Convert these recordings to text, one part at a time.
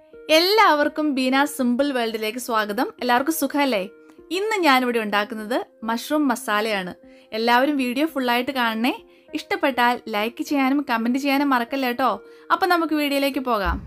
എല്ലാവർക്കും ബീന സിമ്പിൾ വേൾഡിലേക്ക് സ്വാഗതം എല്ലാവർക്കും സുഖമല്ലേ ഇന്ന് ഞാനിവിടെ ഉണ്ടാക്കുന്നത് മഷ്റൂം മസാലയാണ് എല്ലാവരും വീഡിയോ ഫുള്ളായിട്ട് കാണണേ ഇഷ്ടപ്പെട്ടാൽ ലൈക്ക് ചെയ്യാനും കമൻറ്റ് ചെയ്യാനും മറക്കല്ല കേട്ടോ അപ്പം നമുക്ക് വീഡിയോയിലേക്ക് പോകാം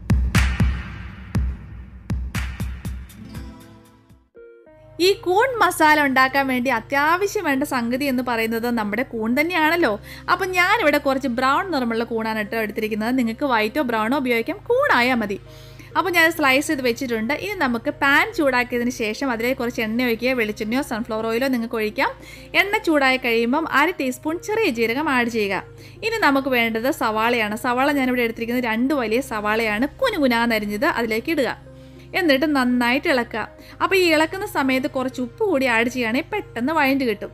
ഈ കൂൺ മസാല ഉണ്ടാക്കാൻ വേണ്ടി അത്യാവശ്യം വേണ്ട സംഗതി എന്ന് പറയുന്നത് നമ്മുടെ കൂൺ തന്നെയാണല്ലോ അപ്പം ഞാനിവിടെ കുറച്ച് ബ്രൗൺ നിറമുള്ള കൂണാണ് കേട്ടോ എടുത്തിരിക്കുന്നത് നിങ്ങൾക്ക് വൈറ്റോ ബ്രൗണോ ഉപയോഗിക്കാം കൂണായാൽ മതി അപ്പോൾ ഞാൻ സ്ലൈസ് ചെയ്ത് വെച്ചിട്ടുണ്ട് ഇനി നമുക്ക് പാൻ ചൂടാക്കിയതിന് ശേഷം അതിലേക്ക് കുറച്ച് എണ്ണ ഒഴിക്കുക വെളിച്ചെണ്ണയോ സൺഫ്ലവർ ഓയിലോ നിങ്ങൾക്ക് ഒഴിക്കാം എണ്ണ ചൂടായി കഴിയുമ്പം അര ടീസ്പൂൺ ചെറിയ ജീരകം ആഡ് ചെയ്യുക ഇനി നമുക്ക് വേണ്ടത് സവാളയാണ് സവാള ഞാനിവിടെ എടുത്തിരിക്കുന്നത് രണ്ട് വലിയ സവാളയാണ് കുനുകുനാന്നരിഞ്ഞത് അതിലേക്ക് ഇടുക എന്നിട്ട് നന്നായിട്ട് ഇളക്കുക അപ്പോൾ ഈ ഇളക്കുന്ന സമയത്ത് കുറച്ച് ഉപ്പ് കൂടി ആഡ് ചെയ്യുകയാണെങ്കിൽ പെട്ടെന്ന് വഴണ്ട് കിട്ടും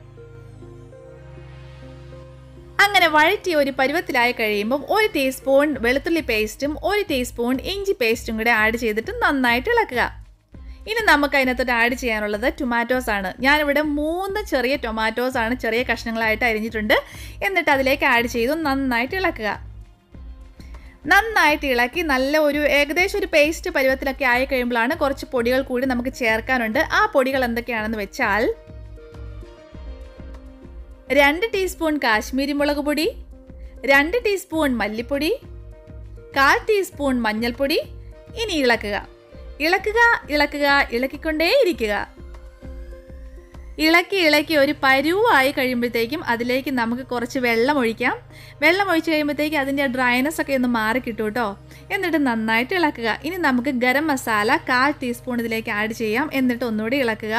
അങ്ങനെ വഴറ്റി ഒരു പരുവത്തിലായി കഴിയുമ്പം ഒരു ടീസ്പൂൺ വെളുത്തുള്ളി പേസ്റ്റും ഒരു ടീസ്പൂൺ ഇഞ്ചി പേസ്റ്റും കൂടെ ആഡ് ചെയ്തിട്ട് നന്നായിട്ട് ഇളക്കുക ഇനി നമുക്ക് അതിനകത്തോട്ട് ആഡ് ചെയ്യാനുള്ളത് ടൊമാറ്റോസ് ആണ് ഞാനിവിടെ മൂന്ന് ചെറിയ ടൊമാറ്റോസ് ആണ് ചെറിയ കഷ്ണങ്ങളായിട്ട് അരിഞ്ഞിട്ടുണ്ട് എന്നിട്ട് അതിലേക്ക് ആഡ് ചെയ്തു നന്നായിട്ട് ഇളക്കുക നന്നായിട്ട് ഇളക്കി നല്ല ഒരു ഏകദേശം ഒരു പേസ്റ്റ് പരുവത്തിലൊക്കെ ആയി കഴിയുമ്പോഴാണ് കുറച്ച് പൊടികൾ കൂടി നമുക്ക് ചേർക്കാനുണ്ട് ആ പൊടികൾ എന്തൊക്കെയാണെന്ന് വെച്ചാൽ രണ്ട് ടീസ്പൂൺ കാശ്മീരി മുളക് പൊടി രണ്ട് ടീസ്പൂൺ മല്ലിപ്പൊടി കാൽ ടീസ്പൂൺ മഞ്ഞൾപ്പൊടി ഇനി ഇളക്കുക ഇളക്കുക ഇളക്കുക ഇളക്കിക്കൊണ്ടേയിരിക്കുക ഇളക്കി ഇളക്കി ഒരു പരുവായി കഴിയുമ്പോഴത്തേക്കും അതിലേക്ക് നമുക്ക് കുറച്ച് വെള്ളം ഒഴിക്കാം വെള്ളം ഒഴിച്ച് കഴിയുമ്പോഴത്തേക്ക് അതിൻ്റെ ഡ്രൈനെസ് ഒക്കെ ഒന്ന് മാറി കിട്ടും കേട്ടോ എന്നിട്ട് നന്നായിട്ട് ഇളക്കുക ഇനി നമുക്ക് ഗരം മസാല കാൽ ടീസ്പൂൺ ഇതിലേക്ക് ആഡ് ചെയ്യാം എന്നിട്ട് ഒന്നുകൂടി ഇളക്കുക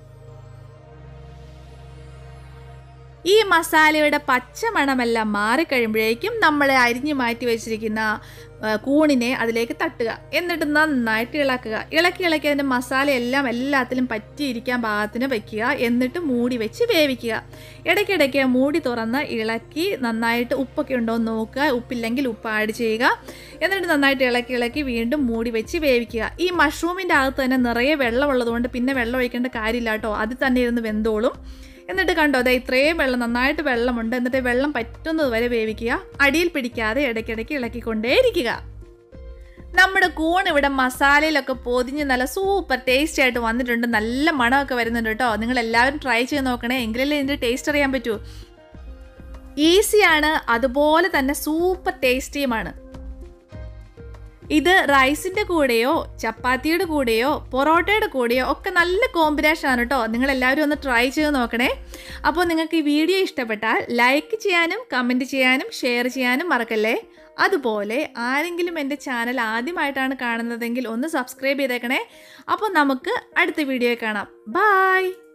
ഈ മസാലയുടെ പച്ചമണമെല്ലാം മാറിക്കഴിയുമ്പോഴേക്കും നമ്മൾ അരിഞ്ഞു മാറ്റി വെച്ചിരിക്കുന്ന കൂണിനെ അതിലേക്ക് തട്ടുക എന്നിട്ട് നന്നായിട്ട് ഇളക്കുക ഇളക്കി ഇളക്കി അതിൻ്റെ മസാല എല്ലാം എല്ലാത്തിലും പറ്റിയിരിക്കാൻ പാകത്തിന് വയ്ക്കുക എന്നിട്ട് മൂടി വെച്ച് വേവിക്കുക ഇടയ്ക്കിടയ്ക്ക് മൂടി തുറന്ന് ഇളക്കി നന്നായിട്ട് ഉപ്പൊക്കെ ഉണ്ടോ എന്ന് നോക്കുക ഉപ്പില്ലെങ്കിൽ ഉപ്പ് ആഡ് ചെയ്യുക എന്നിട്ട് നന്നായിട്ട് ഇളക്കി ഇളക്കി വീണ്ടും മൂടി വെച്ച് വേവിക്കുക ഈ മഷ്റൂമിൻ്റെ അകത്ത് തന്നെ നിറയെ വെള്ളമുള്ളതുകൊണ്ട് പിന്നെ വെള്ളം ഒഴിക്കേണ്ട കാര്യമില്ല കേട്ടോ അതിൽ തന്നെ ഇരുന്ന് വെന്തോളും എന്നിട്ട് കണ്ടോ അതെ ഇത്രയും വെള്ളം നന്നായിട്ട് വെള്ളമുണ്ട് എന്നിട്ട് വെള്ളം പറ്റുന്നത് വരെ വേവിക്കുക അടിയിൽ പിടിക്കാതെ ഇടയ്ക്കിടയ്ക്ക് ഇളക്കിക്കൊണ്ടേയിരിക്കുക നമ്മുടെ കൂൺ ഇവിടെ മസാലയിലൊക്കെ പൊതിഞ്ഞ് നല്ല സൂപ്പർ ടേസ്റ്റ് ആയിട്ട് വന്നിട്ടുണ്ട് നല്ല മണമൊക്കെ വരുന്നുണ്ട് കേട്ടോ നിങ്ങൾ എല്ലാവരും ട്രൈ ചെയ്ത് നോക്കണേ എങ്കിലല്ലേ ഇതിൻ്റെ ടേസ്റ്റ് അറിയാൻ പറ്റൂ ഈസിയാണ് അതുപോലെ തന്നെ സൂപ്പർ ടേസ്റ്റിയുമാണ് ഇത് റൈസിൻ്റെ കൂടെയോ ചപ്പാത്തിയുടെ കൂടെയോ പൊറോട്ടയുടെ കൂടെയോ ഒക്കെ നല്ല കോമ്പിനേഷൻ ആണ് കേട്ടോ നിങ്ങൾ എല്ലാവരും ഒന്ന് ട്രൈ ചെയ്ത് നോക്കണേ അപ്പോൾ നിങ്ങൾക്ക് ഈ വീഡിയോ ഇഷ്ടപ്പെട്ടാൽ ലൈക്ക് ചെയ്യാനും കമൻറ്റ് ചെയ്യാനും ഷെയർ ചെയ്യാനും മറക്കല്ലേ അതുപോലെ ആരെങ്കിലും എൻ്റെ ചാനൽ ആദ്യമായിട്ടാണ് കാണുന്നതെങ്കിൽ ഒന്ന് സബ്സ്ക്രൈബ് ചെയ്തേക്കണേ അപ്പോൾ നമുക്ക് അടുത്ത വീഡിയോ കാണാം ബായ്